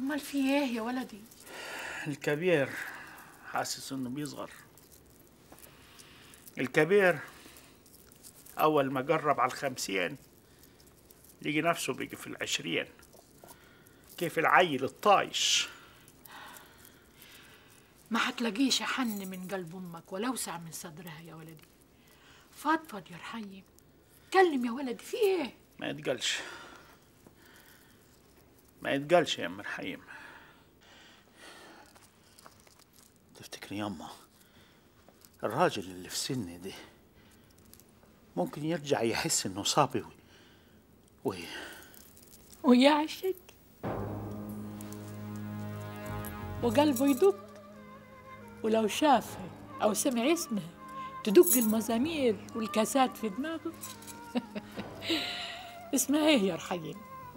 امال في ايه يا ولدي الكبير حاسس انه بيصغر الكبير اول ما قرب على الخمسين لقي نفسه بيجي في العشرين كيف العيل الطايش ما هتلاقيش حن من قلب امك ولا اوسع من صدرها يا ولدي فضفض يا رحيم كلم يا ولدي في ايه ما يتقالش ما يتقالش يا ام رحيم تفتكري ياما الراجل اللي في سني ده ممكن يرجع يحس انه صابي و... و... ويعشق وقلبه يدق ولو شافها أو سمع اسمها تدق المزامير والكاسات في دماغه اسمها ايه يا رحيم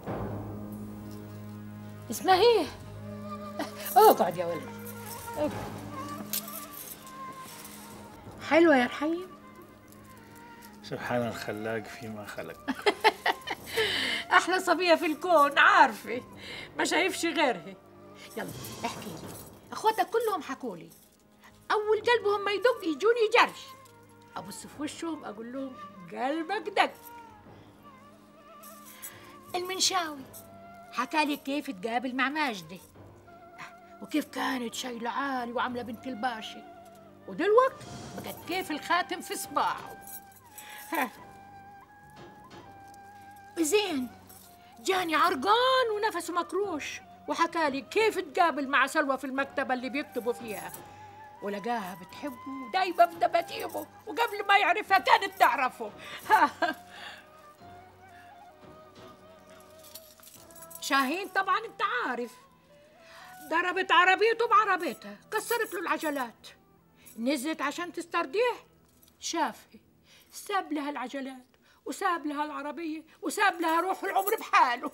اسمها ايه اقعد يا ولدي اقعد حلوة يا رحيم سبحان الخلاق فيما خلق احلى صبية في الكون عارفة ما شايفش غيرها يلا احكي لي اخواتك كلهم حكوا لي اول قلبهم ما يدق يجوني جرش ابص في وشهم اقول لهم قلبك دق المنشاوي حكى لي كيف تقابل مع ماجدة وكيف كانت شايلة عالي وعاملة بنت الباشا ودلوقت بقت كيف الخاتم في صباعه ها. زين جاني عرقان ونفسه مكروش وحكى لي كيف تقابل مع سلوى في المكتبة اللي بيكتبوا فيها ولقاها بتحبه ودايما بدباتيبه وقبل ما يعرفها كانت تعرفه شاهين طبعا انت عارف ضربت عربيته بعربيتها كسرت له العجلات نزلت عشان تسترضيه شافها ساب لها العجلات وساب لها العربية وساب لها روح العمر بحاله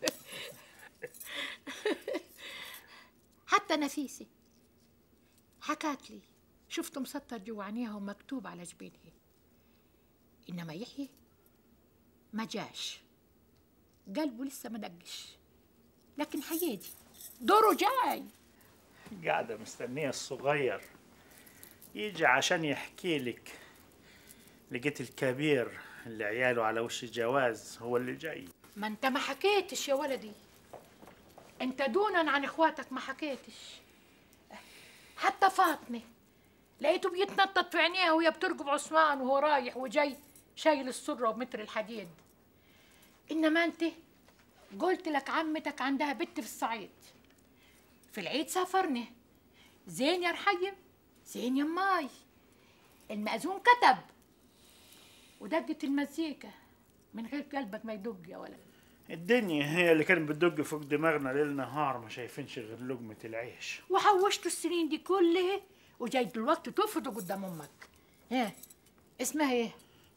حتى نفيسي حكات لي شفته مسطر جوا عينيها ومكتوب على جبينها إنما يحيى ما جاش قلبه لسه ما دقش لكن حياتي دوره جاي قاعدة مستنية الصغير يجي عشان يحكي لك لقيت الكبير اللي عياله على وش الجواز هو اللي جاي ما انت ما حكيتش يا ولدي انت دونا عن اخواتك ما حكيتش حتى فاطمه لقيته بيتنطط في عينيها وهي بترقب عثمان وهو رايح وجاي شايل السره ومتر الحديد انما انت قلت لك عمتك عندها بنت في الصعيد في العيد سافرنا زين يا رحيم زين يا ماي المأذون كتب ودقت المزيكا من غير قلبك ما يدق يا ولد الدنيا هي اللي كانت بتدق فوق دماغنا ليل نهار ما شايفينش غير لقمة العيش وحوشتوا السنين دي كلها وجاي دلوقتي تفرضوا قدام امك ايه اسمها ايه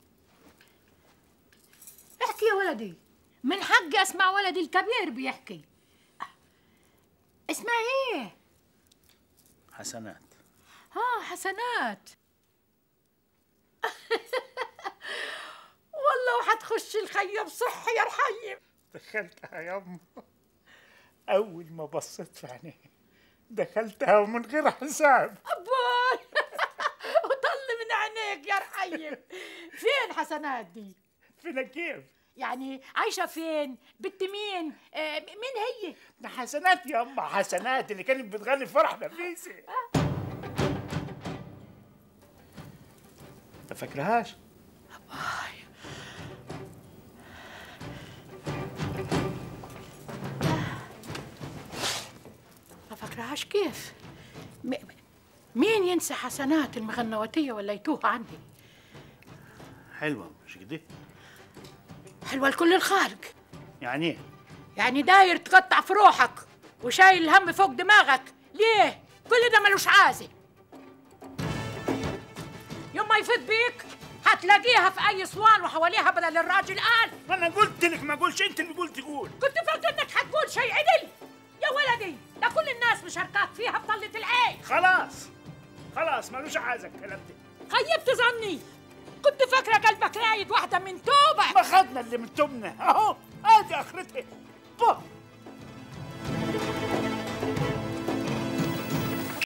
احكي يا ولدي من حقي اسمع ولدي الكبير بيحكي اسمها ايه حسنات ها حسنات والله وحتخش الخيم صحي يا رحيم دخلتها يا أم أول ما بصيت في عينيه دخلتها ومن غير حساب أباي وطل من عينيك يا رحيم فين حسنات دي فينا كيف يعني عايشة فين بنت مين آه مين هي ده حسنات يا أم حسنات اللي كانت بتغني في فرح نفيسي ما فاكرهاش ما فاكرهاش كيف م... مين ينسى حسنات المغنواتية ولا يتوه عني حلوة مش كده حلوة لكل الخلق يعني ايه يعني داير تقطع في روحك وشايل الهم فوق دماغك ليه كل ده ملوش عازة يوم ما يفيد بيك هتلاقيها في اي صوان وحواليها بدل الراجل قال ما انا قلت لك ما اقولش انت اللي قلت قول كنت فاكر انك هتقول شيء عدل يا ولدي ده كل الناس مشاركات فيها بطلة العين خلاص خلاص ملوش عايزة الكلام ده خيبت ظني كنت فاكرة قلبك رايد واحدة من توبة ما خدنا اللي من تمنا اهو ادي اخرتها بو